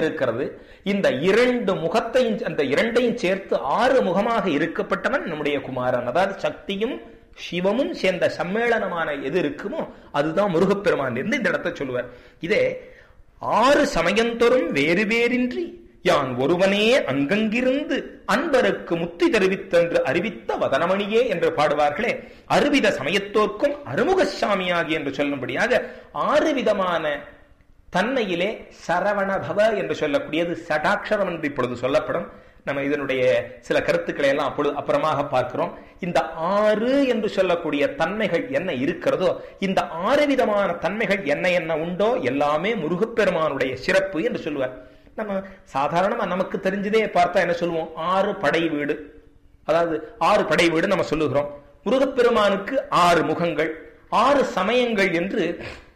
இருக்கிறது இந்த இரண்டு முகத்தையும் அந்த இரண்டையும் சேர்த்து ஆறு முகமாக இருக்கப்பட்டவன் நம்முடைய குமாரன் அதாவது சக்தியும் சிவமும் சேர்ந்த சம்மேளனமான எது இருக்குமோ அதுதான் முருகப்பெருமான் இருந்து இந்த இடத்தை சொல்லுவார் இதே ஆறு சமயந்தொரும் வேறு வேறின்றி யான் ஒருவனே அங்கங்கிருந்து அன்பருக்கு முத்தி தெரிவித்தென்று அறிவித்த வதனமணியே என்று பாடுவார்களே அறுவித சமயத்தோர்க்கும் அருமுகசாமியாகி என்று சொல்லும்படியாக ஆறு விதமான தன்மையிலே சரவணபவ என்று சொல்லக்கூடியது சடாட்சரம் என்று இப்பொழுது சொல்லப்படும் நம்ம இதனுடைய சில கருத்துக்களை எல்லாம் அப்பொழுது அப்புறமாக பார்க்கிறோம் இந்த ஆறு என்று சொல்லக்கூடிய தன்மைகள் என்ன இருக்கிறதோ இந்த ஆறு விதமான தன்மைகள் என்ன என்ன உண்டோ எல்லாமே முருகப்பெருமானுடைய சிறப்பு என்று சொல்லுவார் நம்ம சாதாரணமா நமக்கு தெரிஞ்சதே பார்த்தா என்ன சொல்லுவோம் ஆறு படை வீடு அதாவது ஆறு படை வீடு நம்ம சொல்லுகிறோம் முருகப்பெருமானுக்கு ஆறு முகங்கள் ஆறு சமயங்கள் என்று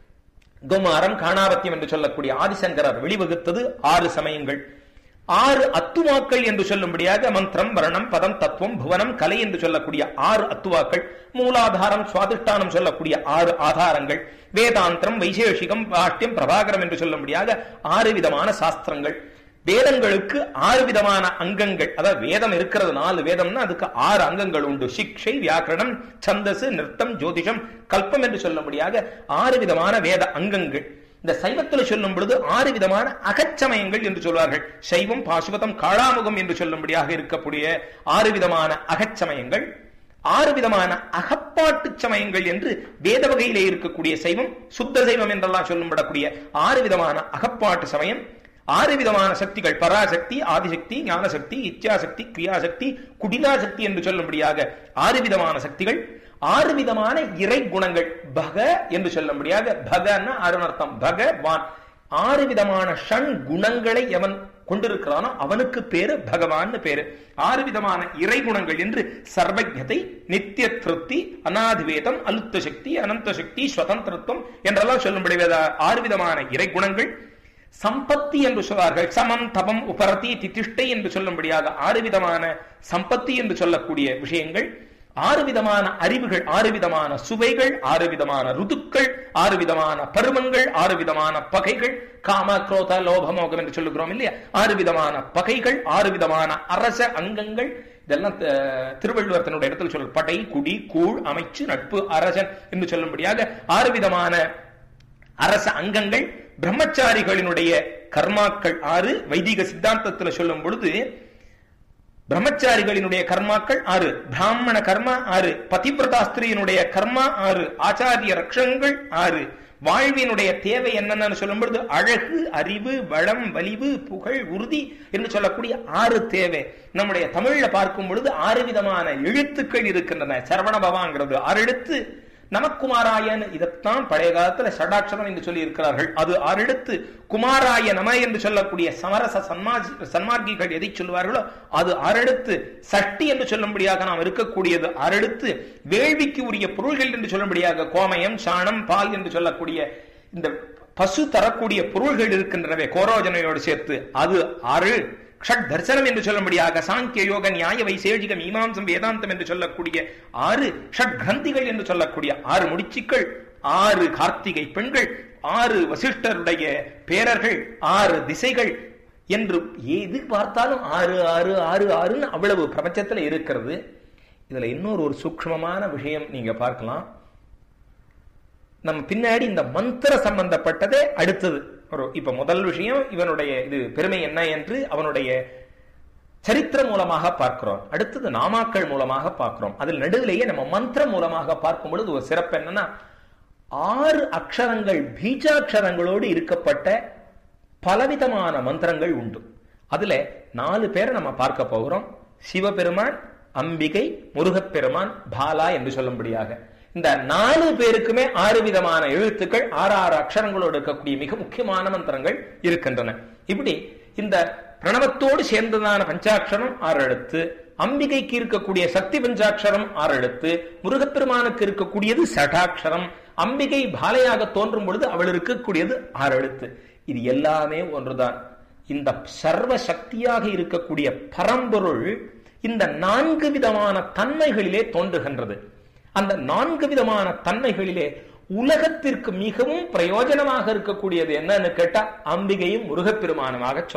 குமாரம் காணாவத்தியம் என்று சொல்லக்கூடிய ஆதிசங்கரர் வெளிவகுத்தது ஆறு சமயங்கள் ஆறு அத்துவாக்கள் என்று சொல்லும்படியாக மந்திரம் வர்ணம் பதம் தத்துவம் புவனம் கலை என்று சொல்லக்கூடிய ஆறு அத்துவாக்கள் மூலாதாரம் சுவாதிஷ்டானம் சொல்லக்கூடிய ஆறு ஆதாரங்கள் வேதாந்திரம் வைசேஷிகம் பாஷ்யம் பிரபாகரம் என்று சொல்லும்படியாக ஆறு விதமான சாஸ்திரங்கள் வேதங்களுக்கு ஆறு விதமான அங்கங்கள் அதாவது வேதம் இருக்கிறது நாலு வேதம்னா அதுக்கு ஆறு அங்கங்கள் உண்டு சிக்ஷை வியாக்கரணம் சந்தசு நிறுத்தம் ஜோதிஷம் கல்பம் என்று சொல்லும்படியாக ஆறு விதமான வேத அங்கங்கள் இந்த சைவத்தில் சொல்லும் பொழுது ஆறு விதமான அகச்சமயங்கள் என்று சொல்வார்கள் சைவம் பாசுபதம் காளாமுகம் என்று சொல்லும்படியாக இருக்கக்கூடிய ஆறு விதமான அகச்சமயங்கள் ஆறு விதமான அகப்பாட்டு சமயங்கள் என்று வேத வகையிலே இருக்கக்கூடிய சைவம் சுத்த சைவம் என்றெல்லாம் சொல்லும்படக்கூடிய ஆறு விதமான அகப்பாட்டு சமயம் ஆறு விதமான சக்திகள் பராசக்தி ஆதிசக்தி ஞானசக்தி இச்சாசக்தி கிரியாசக்தி குடிலாசக்தி என்று சொல்லும்படியாக ஆறு விதமான சக்திகள் ஆறு விதமான இறை குணங்கள் பக என்று சொல்லும்படியாக பகன்னா அருணர்த்தம் பகவான் ஆறு விதமான ஷண் குணங்களை எவன் கொண்டிருக்கிறானோ அவனுக்கு பேரு பகவான் பேரு ஆறு விதமான இறை குணங்கள் என்று சர்வஜதை நித்திய திருப்தி அநாதிவேதம் அலுத்த சக்தி அனந்த சக்தி சுதந்திரத்துவம் என்றெல்லாம் சொல்லும்படி ஆறு விதமான இறை குணங்கள் சம்பத்தி என்று சொல்வார்கள் சமம் தபம் உபரதி திதிஷ்டை என்று சொல்லும்படியாக ஆறு விதமான சம்பத்தி என்று சொல்லக்கூடிய விஷயங்கள் ஆறு விதமான அறிவுகள் ஆறு விதமான சுவைகள் ஆறு விதமான ருதுக்கள் ஆறு விதமான பருவங்கள் ஆறு விதமான பகைகள் காம குரோத லோபமோகம் என்று சொல்லுகிறோம் இல்லையா ஆறு விதமான பகைகள் ஆறு விதமான அரச அங்கங்கள் இதெல்லாம் திருவள்ளுவர் தன்னுடைய இடத்துல சொல்ல படை குடி கூழ் அமைச்சு நட்பு அரசன் என்று சொல்லும்படியாக ஆறு விதமான அரச அங்கங்கள் பிரம்மச்சாரிகளினுடைய கர்மாக்கள் ஆறு வைதிக சித்தாந்தத்தில் சொல்லும் பொழுது பிரம்மச்சாரிகளினுடைய கர்மாக்கள் ஆறு பிராமண கர்மா ஆறு பதிவிரதாஸ்திரியினுடைய கர்மா ஆறு ஆச்சாரிய ரக்ஷங்கள் ஆறு வாழ்வினுடைய தேவை என்னன்னு சொல்லும் பொழுது அழகு அறிவு வளம் வலிவு புகழ் உறுதி என்று சொல்லக்கூடிய ஆறு தேவை நம்முடைய தமிழ்ல பார்க்கும் பொழுது ஆறு விதமான எழுத்துக்கள் இருக்கின்றன சரவண பவாங்கிறது ஆறு எழுத்து நமக்குமாராயன் இதைத்தான் பழைய காலத்துல ஷடாட்சரம் என்று சொல்லி இருக்கிறார்கள் அது ஆறெடுத்து குமாராய நம என்று சொல்லக்கூடிய சமரச சன்மாஜ் சன்மார்க்கிகள் எதை சொல்வார்களோ அது ஆறெடுத்து சட்டி என்று சொல்லும்படியாக நாம் இருக்கக்கூடியது ஆறெடுத்து வேள்விக்கு உரிய பொருள்கள் என்று சொல்லும்படியாக கோமயம் சாணம் பால் என்று சொல்லக்கூடிய இந்த பசு தரக்கூடிய பொருள்கள் இருக்கின்றனவே கோரோஜனையோடு சேர்த்து அது ஆறு ஷட் தர்சனம் என்று சொல்லும்படியாக சாங்கிய யோக நியாய வைசேஷிக மீமாம்சம் வேதாந்தம் என்று சொல்லக்கூடிய ஆறு ஷட் கிரந்திகள் என்று சொல்லக்கூடிய ஆறு முடிச்சுக்கள் ஆறு கார்த்திகை பெண்கள் ஆறு வசிஷ்டருடைய பேரர்கள் ஆறு திசைகள் என்று எது பார்த்தாலும் ஆறு ஆறு ஆறு ஆறுன்னு அவ்வளவு பிரபஞ்சத்துல இருக்கிறது இதுல இன்னொரு ஒரு சூக்மமான விஷயம் நீங்க பார்க்கலாம் நம்ம பின்னாடி இந்த மந்திர சம்பந்தப்பட்டதே அடுத்தது ஒரு இப்ப முதல் விஷயம் இவனுடைய இது பெருமை என்ன என்று அவனுடைய சரித்திரம் மூலமாக பார்க்கிறோம் அடுத்தது நாமாக்கள் மூலமாக பார்க்கிறோம் அதில் நடுவிலேயே நம்ம மந்திரம் மூலமாக பார்க்கும் பொழுது ஒரு சிறப்பு என்னன்னா ஆறு அக்ஷரங்கள் பீஜாட்சரங்களோடு இருக்கப்பட்ட பலவிதமான மந்திரங்கள் உண்டு அதுல நாலு பேரை நம்ம பார்க்க போகிறோம் சிவபெருமான் அம்பிகை முருகப்பெருமான் பாலா என்று சொல்லும்படியாக இந்த நாலு பேருக்குமே ஆறு விதமான எழுத்துக்கள் ஆறு ஆறு அக்ஷரங்களோடு இருக்கக்கூடிய மிக முக்கியமான மந்திரங்கள் இருக்கின்றன இப்படி இந்த பிரணவத்தோடு சேர்ந்ததான பஞ்சாட்சரம் ஆறு எழுத்து அம்பிகைக்கு இருக்கக்கூடிய சக்தி பஞ்சாட்சரம் ஆறு எழுத்து முருகப்பெருமானுக்கு இருக்கக்கூடியது சடாட்சரம் அம்பிகை பாலையாக தோன்றும் பொழுது அவள் இருக்கக்கூடியது ஆறு எழுத்து இது எல்லாமே ஒன்றுதான் இந்த சர்வ சக்தியாக இருக்கக்கூடிய பரம்பொருள் இந்த நான்கு விதமான தன்மைகளிலே தோன்றுகின்றது அந்த நான்கு விதமான தன்மைகளிலே உலகத்திற்கு மிகவும் பிரயோஜனமாக இருக்கக்கூடியது என்னன்னு கேட்டா அம்பிகையும் முருகப்பெருமானமாக